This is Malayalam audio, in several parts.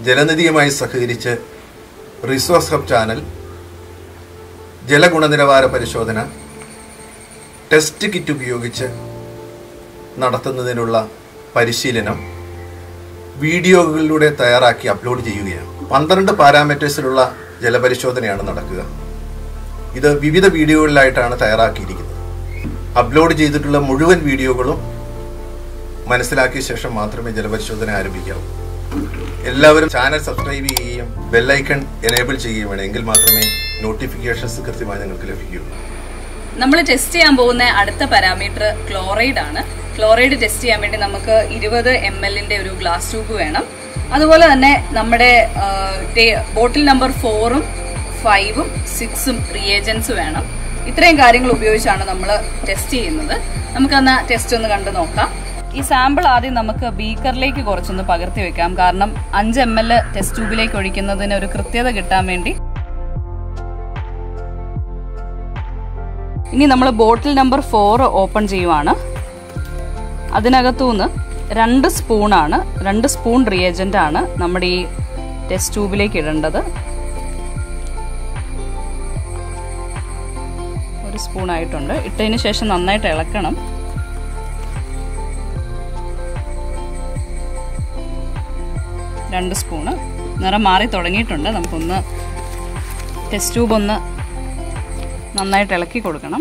ജലനിധിയുമായി സഹകരിച്ച് റിസോഴ്സ് ഹബ് ചാനൽ ജലഗുണനിലവാര പരിശോധന ടെസ്റ്റ് കിറ്റ് ഉപയോഗിച്ച് നടത്തുന്നതിനുള്ള പരിശീലനം വീഡിയോകളിലൂടെ തയ്യാറാക്കി അപ്ലോഡ് ചെയ്യുകയാണ് പന്ത്രണ്ട് പാരാമീറ്റേഴ്സിലുള്ള ജലപരിശോധനയാണ് നടക്കുക ഇത് വിവിധ വീഡിയോകളിലായിട്ടാണ് തയ്യാറാക്കിയിരിക്കുന്നത് അപ്ലോഡ് ചെയ്തിട്ടുള്ള മുഴുവൻ വീഡിയോകളും മനസ്സിലാക്കിയ ശേഷം മാത്രമേ ജലപരിശോധന ആരംഭിക്കാവൂ എല്ലാവരും ചാനൽ സബ്സ്ക്രൈബ് ചെയ്യുകയും ബെല്ലൈക്കൺ എനേബിൾ ചെയ്യുകയും വേണം എങ്കിൽ മാത്രമേ നോട്ടിഫിക്കേഷൻസ് കൃത്യമായി നിങ്ങൾക്ക് ലഭിക്കുകയുള്ളൂ നമ്മൾ ടെസ്റ്റ് ചെയ്യാൻ പോകുന്ന അടുത്ത പാരാമീറ്റർ ക്ലോറൈഡ് ആണ് ക്ലോറൈഡ് ടെസ്റ്റ് ചെയ്യാൻ വേണ്ടി നമുക്ക് ഇരുപത് എം എല്ലിന്റെ ഒരു ഗ്ലാസ് ട്യൂബ് വേണം അതുപോലെ തന്നെ നമ്മുടെ ബോട്ടിൽ നമ്പർ ഫോറും ഫൈവും സിക്സും റിയേജൻസ് വേണം ഇത്രയും കാര്യങ്ങൾ ഉപയോഗിച്ചാണ് നമ്മൾ ടെസ്റ്റ് ചെയ്യുന്നത് നമുക്കന്ന് ടെസ്റ്റ് ഒന്ന് കണ്ടു നോക്കാം ഈ സാമ്പിൾ ആദ്യം നമുക്ക് ബീക്കറിലേക്ക് കുറച്ചൊന്ന് പകർത്തി വെക്കാം കാരണം അഞ്ച് എം എൽ ടെസ്റ്റ് ട്യൂബിലേക്ക് ഒഴിക്കുന്നതിന് ഒരു കൃത്യത കിട്ടാൻ വേണ്ടി ഇനി നമ്മൾ ബോട്ടിൽ നമ്പർ ഫോർ ഓപ്പൺ ചെയ്യുവാണ് അതിനകത്തുനിന്ന് രണ്ട് സ്പൂണാണ് രണ്ട് സ്പൂൺ റിയേജന്റ് ആണ് നമ്മുടെ ഈ ടെസ്റ്റ് ട്യൂബിലേക്ക് ഇടേണ്ടത് ഒരു സ്പൂൺ ആയിട്ടുണ്ട് ഇട്ടതിന് ശേഷം നന്നായിട്ട് ഇളക്കണം രണ്ട് സ്പൂണ് നിറം മാറി തുടങ്ങിയിട്ടുണ്ട് നമുക്കൊന്ന് ടെസ്റ്റ് ട്യൂബ് ഒന്ന് നന്നായിട്ട് ഇളക്കി കൊടുക്കണം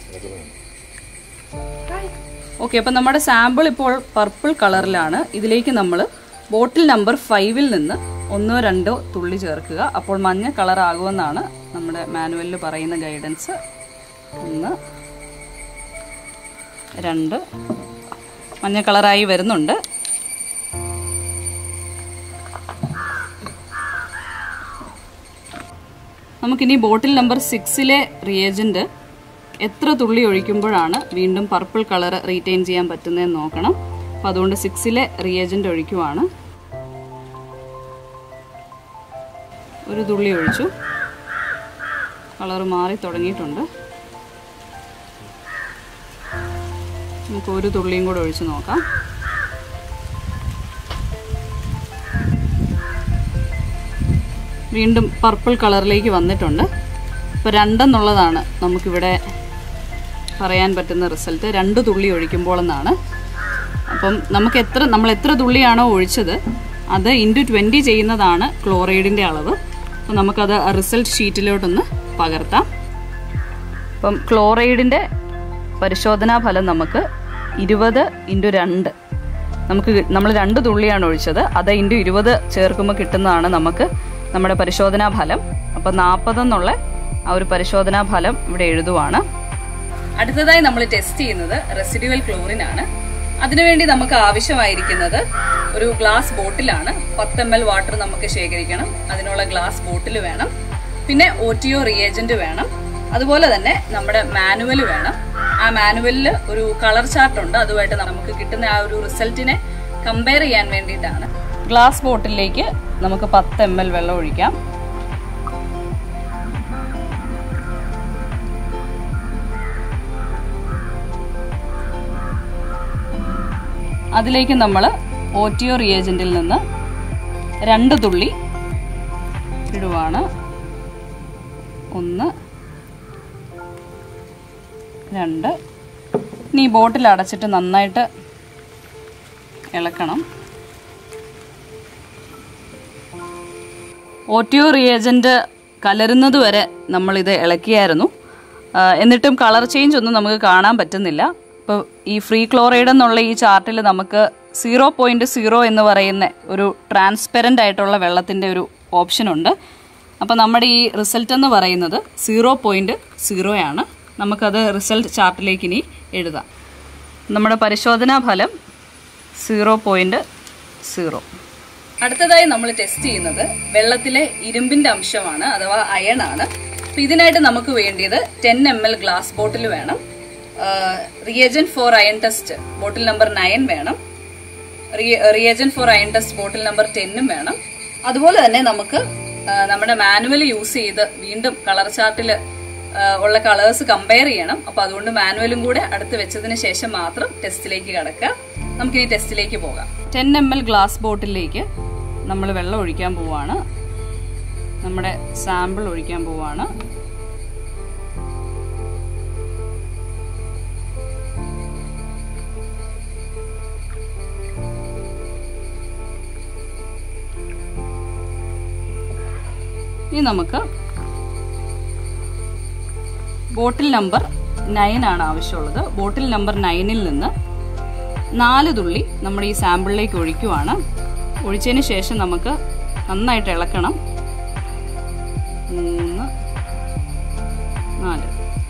ഓക്കെ അപ്പം നമ്മുടെ സാമ്പിൾ ഇപ്പോൾ പർപ്പിൾ കളറിലാണ് ഇതിലേക്ക് നമ്മൾ ബോട്ടിൽ നമ്പർ ഫൈവിൽ നിന്ന് ഒന്നോ രണ്ടോ തുള്ളി ചേർക്കുക അപ്പോൾ മഞ്ഞ കളർ ആകുമെന്നാണ് നമ്മുടെ മാനുവലിൽ പറയുന്ന ഗൈഡൻസ് ഒന്ന് രണ്ട് മഞ്ഞ കളറായി വരുന്നുണ്ട് നമുക്കിനി ബോട്ടിൽ നമ്പർ സിക്സിലെ റിയേജന്റ് എത്ര തുള്ളി ഒഴിക്കുമ്പോഴാണ് വീണ്ടും പർപ്പിൾ കളർ റീറ്റെയിൻ ചെയ്യാൻ പറ്റുന്നതെന്ന് നോക്കണം അപ്പം അതുകൊണ്ട് സിക്സിലെ റിയേജന്റ് ഒഴിക്കുവാണ് ഒരു തുള്ളി ഒഴിച്ചു കളർ മാറി തുടങ്ങിയിട്ടുണ്ട് നമുക്ക് ഒരു തുള്ളിയും കൂടെ ഒഴിച്ച് നോക്കാം വീണ്ടും പർപ്പിൾ കളറിലേക്ക് വന്നിട്ടുണ്ട് ഇപ്പോൾ രണ്ടെന്നുള്ളതാണ് നമുക്കിവിടെ പറയാൻ പറ്റുന്ന റിസൾട്ട് രണ്ട് തുള്ളി ഒഴിക്കുമ്പോൾ എന്നാണ് അപ്പം നമുക്ക് എത്ര നമ്മൾ എത്ര തുള്ളിയാണോ ഒഴിച്ചത് അത് ഇൻറ്റു ട്വൻറ്റി ചെയ്യുന്നതാണ് ക്ലോറൈഡിൻ്റെ അളവ് അപ്പം നമുക്കത് റിസൾട്ട് ഷീറ്റിലോട്ടൊന്ന് പകർത്താം അപ്പം ക്ലോറൈഡിൻ്റെ പരിശോധനാ ഫലം നമുക്ക് ഇരുപത് ഇൻറ്റു രണ്ട് നമുക്ക് നമ്മൾ രണ്ട് തുള്ളിയാണ് ഒഴിച്ചത് അത് ഇൻറ്റു ഇരുപത് ചേർക്കുമ്പോൾ കിട്ടുന്നതാണ് നമുക്ക് നമ്മുടെ പരിശോധനാ ഫലം അപ്പം നാൽപ്പതെന്നുള്ള ആ ഒരു പരിശോധനാ ഫലം ഇവിടെ എഴുതുവാണ് അടുത്തതായി നമ്മൾ ടെസ്റ്റ് ചെയ്യുന്നത് റെസിഡ്യുവൽ ക്ലോറിൻ ആണ് അതിനുവേണ്ടി നമുക്ക് ആവശ്യമായിരിക്കുന്നത് ഒരു ഗ്ലാസ് ബോട്ടിലാണ് പത്ത് എം എൽ വാട്ടർ നമുക്ക് ശേഖരിക്കണം അതിനുള്ള ഗ്ലാസ് ബോട്ടിൽ വേണം പിന്നെ ഒ ടി ഒ റിയേജന്റ് വേണം അതുപോലെ തന്നെ നമ്മുടെ മാനുവൽ വേണം ആ മാനുവലിൽ ഒരു കളർ ചാർട്ട് ഉണ്ട് അതുമായിട്ട് നമുക്ക് കിട്ടുന്ന ആ ഒരു റിസൾട്ടിനെ കമ്പയർ ചെയ്യാൻ വേണ്ടിയിട്ടാണ് ഗ്ലാസ് ബോട്ടിലേക്ക് നമുക്ക് പത്ത് എം എൽ വെള്ളം ഒഴിക്കാം അതിലേക്ക് നമ്മൾ ഒ ടി ഒ റിയേജന്റിൽ നിന്ന് രണ്ട് തുള്ളി ഇടുവാണ് ഒന്ന് രണ്ട് ഇനി ഈ ബോട്ടിൽ അടച്ചിട്ട് നന്നായിട്ട് ഇളക്കണം ഒ ടി ഒ റിയേജൻറ്റ് കലരുന്നത് വരെ നമ്മളിത് ഇളക്കിയായിരുന്നു ആ, എന്നിട്ടും കളർ ചേഞ്ച് ഒന്നും നമുക്ക് കാണാൻ പറ്റുന്നില്ല ഇപ്പോൾ ഈ ഫ്രീ ക്ലോറൈഡ് എന്നുള്ള ഈ ചാർട്ടിൽ നമുക്ക് സീറോ പോയിൻറ്റ് സീറോ എന്ന് പറയുന്ന ഒരു ട്രാൻസ്പെറൻ്റ് ആയിട്ടുള്ള വെള്ളത്തിൻ്റെ ഒരു ഓപ്ഷനുണ്ട് അപ്പോൾ നമ്മുടെ ഈ റിസൾട്ട് എന്ന് പറയുന്നത് സീറോ പോയിൻറ്റ് സീറോയാണ് നമുക്കത് റിസൾട്ട് ചാർട്ടിലേക്ക് ഇനി എഴുതാം നമ്മുടെ പരിശോധനാ ഫലം സീറോ പോയിൻറ്റ് സീറോ അടുത്തതായി നമ്മൾ ടെസ്റ്റ് ചെയ്യുന്നത് വെള്ളത്തിലെ ഇരുമ്പിന്റെ അംശമാണ് അഥവാ അയൺ ആണ് അപ്പൊ ഇതിനായിട്ട് നമുക്ക് വേണ്ടിയത് ten M L glass bottle വേണം reagent for iron test bottle number nine വേണം reagent for iron test bottle number ടെന്നും വേണം അതുപോലെ തന്നെ നമുക്ക് ആ, നമ്മുടെ മാനുവൽ യൂസ് ചെയ്ത് വീണ്ടും കളർ ചാർട്ടിൽ ഉള്ള കളേഴ്സ് കമ്പയർ ചെയ്യണം അപ്പൊ അതുകൊണ്ട് മാനുവലും കൂടെ അടുത്ത് വെച്ചതിന് ശേഷം മാത്രം ടെസ്റ്റിലേക്ക് കടക്കുക നമുക്കിനി ടെസ്റ്റിലേക്ക് പോകാം ടെൻ എം എൽ ഗ്ലാസ് ബോട്ടിലേക്ക് നമ്മൾ വെള്ളം ഒഴിക്കാൻ പോവാണ് നമ്മുടെ സാമ്പിൾ ഒഴിക്കാൻ പോവാണ് ഇനി നമുക്ക് ബോട്ടിൽ നമ്പർ നയൻ ആണ് ആവശ്യമുള്ളത് ബോട്ടിൽ നമ്പർ നയനിൽ നിന്ന് നാല് തുള്ളി നമ്മുടെ ഈ സാമ്പിളിലേക്ക് ഒഴിക്കുവാണ് ഒഴിച്ചതിന് ശേഷം നമുക്ക് നന്നായിട്ട് ഇളക്കണം മൂന്ന് നാല്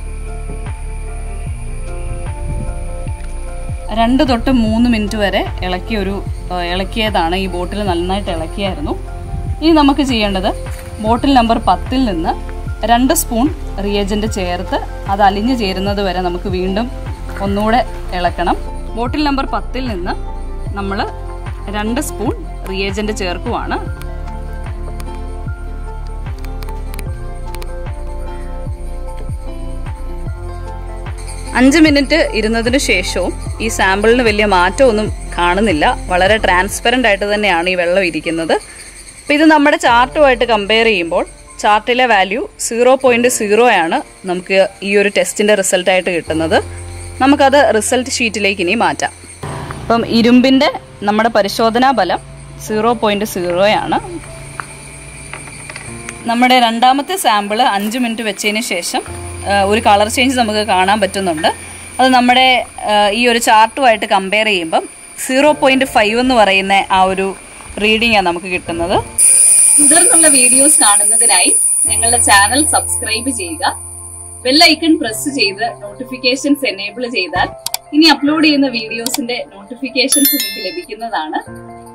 രണ്ട് തൊട്ട് മൂന്ന് മിനിറ്റ് വരെ ഇളക്കിയ ഒരു ഏഹ്, ഇളക്കിയതാണ് ഈ ബോട്ടിൽ നന്നായിട്ട് ഇളക്കിയായിരുന്നു ഇനി നമുക്ക് ചെയ്യേണ്ടത് ബോട്ടിൽ നമ്പർ പത്തിൽ നിന്ന് രണ്ട് സ്പൂൺ റിയേജന്റ് ചേർത്ത് അത് അലിഞ്ഞു ചേരുന്നത് വരെ നമുക്ക് വീണ്ടും ഒന്നുകൂടെ ഇളക്കണം ബോട്ടിൽ നമ്പർ പത്തിൽ നിന്ന് നമ്മൾ രണ്ട് സ്പൂൺ റിയേജന്റ് ചേർക്കുവാണ് അഞ്ച് മിനിറ്റ് ഇരുന്നതിന് ശേഷവും ഈ സാമ്പിളിന് വലിയ മാറ്റമൊന്നും കാണുന്നില്ല വളരെ ട്രാൻസ്പെറൻ്റ് ആയിട്ട് തന്നെയാണ് ഈ വെള്ളം ഇരിക്കുന്നത് അപ്പം ഇത് നമ്മുടെ ചാർട്ടുമായിട്ട് കമ്പയർ ചെയ്യുമ്പോൾ ചാർട്ടിലെ വാല്യൂ സീറോ പോയിന്റ് സീറോ ആണ് നമുക്ക് ഈ ഒരു ടെസ്റ്റിന്റെ റിസൾട്ടായിട്ട് കിട്ടുന്നത് നമുക്കത് റിസൾട്ട് ഷീറ്റിലേക്ക് ഇനി മാറ്റാം അപ്പം ഇരുമ്പിന്റെ നമ്മുടെ പരിശോധനാ ഫലം സീറോ പോയിന്റ് സീറോയാണ് നമ്മുടെ രണ്ടാമത്തെ സാമ്പിള് അഞ്ച് മിനിറ്റ് വെച്ചതിന് ശേഷം ആ, ഒരു കളർ ചേഞ്ച് നമുക്ക് കാണാൻ പറ്റുന്നുണ്ട് അത് നമ്മുടെ ആ, ഈ ഒരു ചാർട്ടുമായിട്ട് കമ്പയർ ചെയ്യുമ്പം സീറോ പോയിന്റ് ഫൈവ് എന്ന് പറയുന്ന ആ ഒരു റീഡിംഗാണ് നമുക്ക് കിട്ടുന്നത് തുടർന്നുള്ള വീഡിയോസ് കാണുന്നതിനായി ഞങ്ങളുടെ ചാനൽ സബ്സ്ക്രൈബ് ചെയ്യുക ബെല്ലൈക്കൺ പ്രസ് ചെയ്ത് നോട്ടിഫിക്കേഷൻസ് എനേബിൾ ചെയ്താൽ ഇനി അപ്ലോഡ് ചെയ്യുന്ന വീഡിയോസിന്റെ നോട്ടിഫിക്കേഷൻസ് നിങ്ങൾക്ക് ലഭിക്കുന്നതാണ്